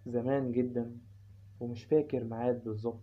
زمان جدا ومش فاكر ميعاد بالظبط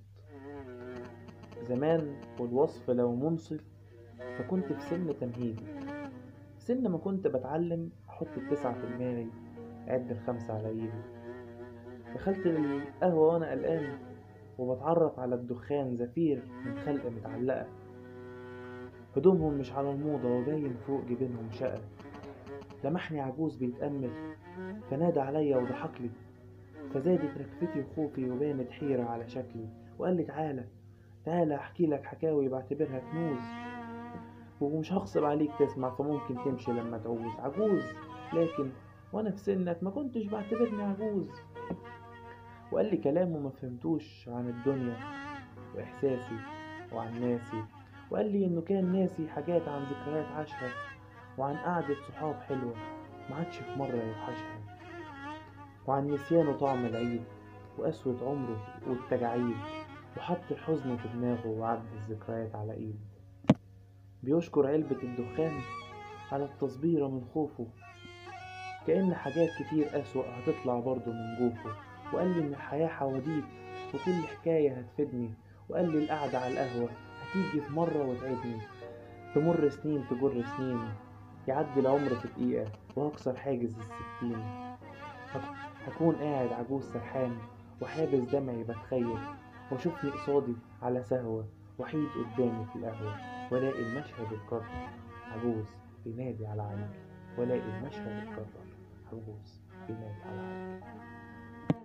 زمان والوصف لو منصف فكنت في سن تمهيدي سن ما كنت بتعلم أحط التسعة في دماغي أعد الخمسة على إيدي دخلت القهوة وأنا قلقان وبتعرف على الدخان زفير من خلق متعلقة هدومهم مش على الموضة وباين فوق جبينهم شقة لمحني عجوز بيتأمل فنادى عليا وضحكلي فزادت ركفتي وخوفي وبانت حيرة على شكلي وقال لي تعالى تعالى احكي لك حكاوي بعتبرها كنوز ومش هغصب عليك تسمع فممكن تمشي لما تعوز عجوز لكن وانا في سنك ما كنتش بعتبرني عجوز وقال لي كلامه ما فهمتوش عن الدنيا واحساسي وعن ناسي وقال لي انه كان ناسي حاجات عن ذكريات عاشها وعن قعدة صحاب حلوة ما عادش في مرة يوحشها وعن نسيانه طعم العيد وقسوة عمره والتجاعيد وحط الحزن في دماغه وعد الذكريات على ايد بيشكر علبة الدخان على التصبيرة من خوفه كأن حاجات كتير أسوأ هتطلع برضه من جوفه وقال لي إن الحياة حواديت وكل حكاية هتفيدني وقال لي القعدة على القهوة هتيجي في مرة وتعيدني تمر سنين تجر سنين يعدي العمر في دقيقة وهكسر حاجز الستين هك- هكون قاعد عجوز سرحان وحابس دمعي بتخيل واشوفني قصادي على سهوة وحيد قدامي في القهوة والاقي المشهد اتكرر عجوز بينادي على عيني والاقي المشهد اتكرر عجوز بينادي على عيني